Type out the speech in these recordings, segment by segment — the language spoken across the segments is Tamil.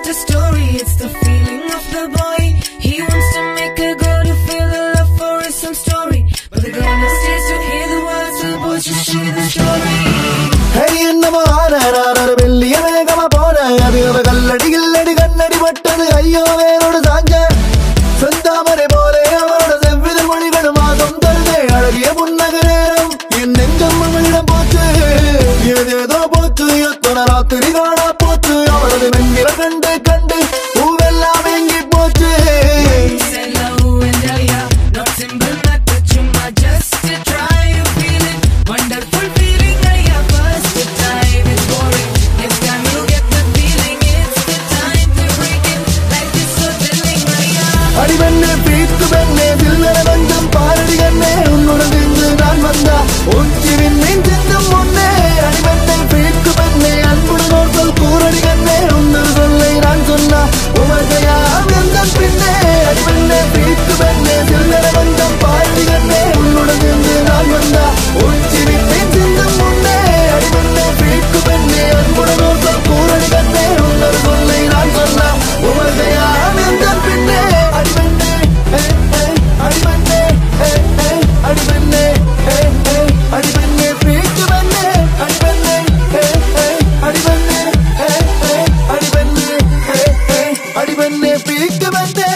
a story, it's the feeling of the boy. He wants to make a girl to feel the love for is some story. But the girl just stays to hear the words, and the boys just share the story. ஹே என்னமோ ஆன நான் ஒரு வெள்ளிய வேகமா போனேன் அது ஒரு கல்லடி கில்லடி கண்ணடி பட்டது ஐயோ வேரோடு சாஞ்ச செந்தாமரை போலே அவரோட செவ்வித மொழிகள் மாதம் தருதே அழகிய புன்னக நேரம் என் நெஞ்சம் மகளிடம் போச்சு ஏதேதோ போச்சு எத்தனை ராத்திரி காணா போச்சு அவரது வெண்ணிற கண்டு கண்டு பூவெல்லாம் எங்கி போச்சு Said hello and yeah, yeah. Not simple, not but you might just to try to feel it. Wonderful feeling, yeah, yeah. First time it's boring. Next time you get the feeling, it's the time to break it. Life is so thrilling, yeah, yeah. அடிவெண்ணே பீத்து பெண்ணே சில்லற வந்தம் பாரடி கண்ணே உன்னுடன் இன்று நான் வந்தா உச்சி விண்ணின் சிந்தும் முன்னே அடிவெண்ணே பீத்து பெண்ணே அன்புடன் ஒரு சொல் கூறடி கண்ணே உன்னொரு சொல்லை நான் சொன்னா உமர்கையா எந்த பின்னே அடிவெண்ணே பீத்து பெண்ணே சில்லற வந்தம் பாரடி கண்ணே உன்னுடன் இன்று நான் வந்தா உச்சி விண்ணின் சிந்தும் முன்னே அடிவெண்ணே பீத்து பெண்ணே அன்புடன் ஒரு சொல் கூறடி கண்ணே உன்னொரு சொல்லை நான் சொன்னா உமர்கையா எந்த பின்னே அடிவெண்ணே ஏ, ஏ, அடிவெண்ணே ஏ, ஏ, அடிவெண்ணே ஏ, ஏ, அடிவெண்ணே பீத்து பெண்ணே அடிவெண்ணே ஏ, ஏ, அடிவெண்ணே ஏ, ஏ, அடிவெண்ணே ஏ, ஏ, அடிவெண்ணே பீத்து பெண்ணே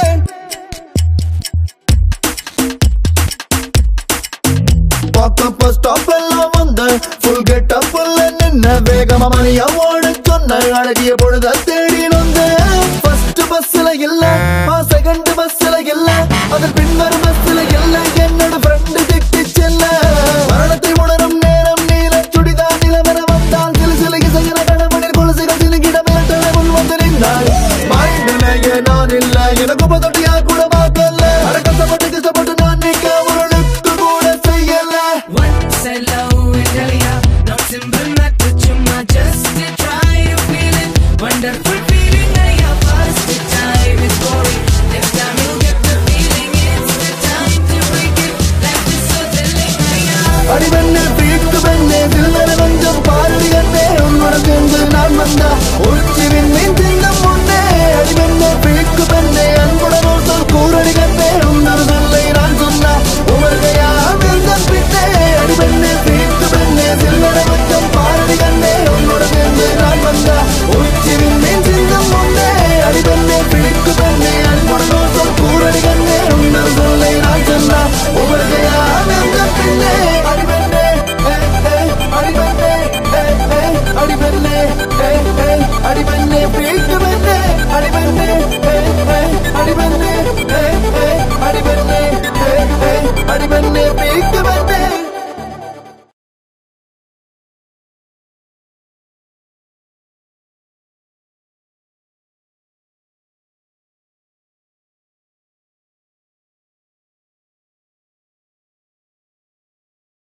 பாக்கப்ப ஸ்டாப் எல்லாம் வந்த ஃபுல் கெட் அப் நின்ன வேகமா மணியா ஓட சொன்ன அழகிய பொழுத தேடி வந்த ஃபர்ஸ்ட் பஸ்ல இல்ல செகண்ட் பஸ்ல இல்ல அதன் பின்வரும் பஸ்ல இல்ல என்னோட ஃப்ரெண்டு திட்டி செல்ல மரணத்தை உணரும் நேரம் நீல சுடிதான் நிலவர வந்தால் சில சில இசைகிற கடவுளில் கொலுசுகள் சிலுகிட மேட்டல முன் வந்து நின்றாள் மைண்ட்ல நான் இல்ல எனக்கு பதட்டியா கூட பார்க்கல அட கஷ்டப்பட்டு கஷ்டப்பட்டு நான் நிக்க அவர்களுக்கு கூட செய்யல Once said hello and yeah, yeah. Not simple, not but you might just to try to feel it. Wonderful feeling, yeah, yeah. First time it's boring. Next time you get the feeling, it's the time to break it. Life is so thrilling, yeah, yeah. அடிவெண்ணே பீட்டு பெண்ணே சில்லற கொஞ்சம் பாரடி கண்ணே உன்னோட சேர்ந்து நான் வந்தா உச்சி விண்ணின் சின்னம் முன்னே